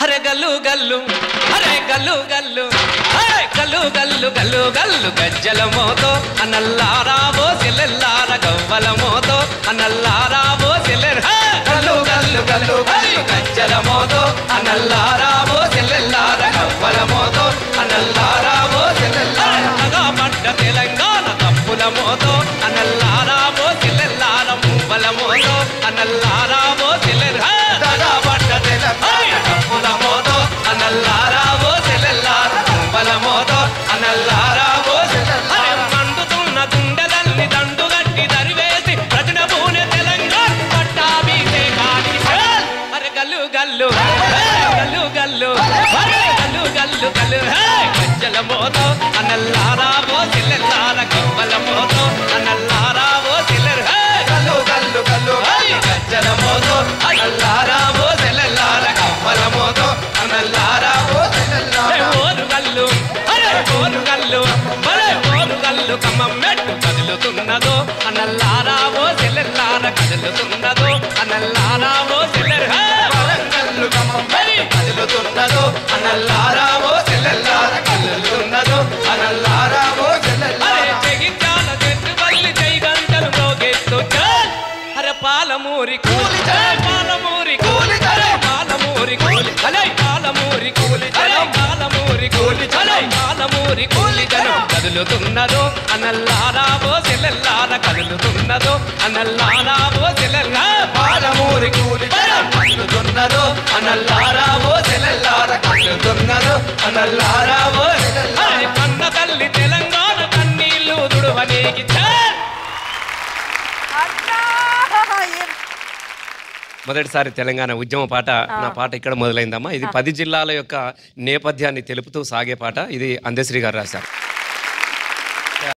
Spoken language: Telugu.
అరే గల్లు గల్లు అరే గల్లు గల్లు అరే గల్లు గల్లు గల్లు గల్లు గజ్జల మోతో అనల్లారావో సెల్లెల్లార గవ్వల మోతో అనల్లారావో సెల్లెర్ హే! గల్లు గల్లు గల్లు గల్లు గజ్జల మోతో అనల్లారావో సెల్లెల్లార గవ్వల మోతో అనల్లారావో సెల్లెల్లార నగా పడ్డ తెలంగాణ తప్పుల మోతో అనల్లారావో సెల్లెల్లార మువ్వల మోతో అనల్లారావో సెల్లెర్ హే! నగా పడ్డ తెలంగాణ తప్పుల మోతో అనల్లారావో సెల్లెల్లార మువ్వల మోతో అనల్లారావో సెల్లెల్లార మండుతున్న గుండెలల్ని దండుగట్టి దరివేసి ప్రజల పూనె తెలంగాణ పట్టాభిషేకానికి సేల్! అరే గల్లు గల్లు హే! గల్లు గల్లు అరే గల్లు గల్లు గల్లు హే! గజ్జల మోతో అనల్లారావో సెల్లెల్లార గవ్వల మోతో అనల్లారావో సెల్లెర్ హే! గల్లు గల్లు గల్లు హే! గజ్జల మోతో అనల్లారావో సెల్లెల్లార గవ్వల మోతో అనల్లారావో సెల్లెల్లార ఓరు గల్లు అరే ఓరు గల్లు అరే ఓరు గల్లు కమ్మం మెట్టు కదులుతున్నదో అనల్లారావో సెల్లెల్లార కదులుతున్నదో అనల్లారావో సెల్లెర్ హే! వరంగల్లు కమ్మం మరి కదులుతున్నదో అనల్లారావో సెల్లెల్లార కదులుతున్నదో అనల్లారావో సెల్లెల్లార అరే జగిత్యాల చెట్టుపల్లి జై గంటలు మోగెత్తు చాల్ అరే పాలమూరి కూలి జై పాలమూరి కూలి జై పాలమూరి కూలి అలై పాలమూరి కూలి జై పాలమూరి కూలి జై పాలమూరి కూలి జనం కదులుతున్నదో అనల్లారావో సెల్లెల్లార కదులుతున్నదో అనల్లారావో సెల్లెల్లా పాలమూరి కూలి జనం కదులుతున్నదో అనల్లారావో సెల్లెల్లార కదులుతున్నదో అనల్లారావో సెల్లెల్లార కన్న తల్లి తెలంగాణ కన్నీళ్లు దుడువనేకి చాల్ అన్నా! ఏం మొదటిసారి తెలంగాణ ఉద్యమ పాట నా పాట ఇక్కడ మొదలైందమ్మా ఇది పది జిల్లాల యొక్క నేపథ్యాన్ని తెలుపుతూ సాగే పాట ఇది అందశ్రీ గారు రాశారు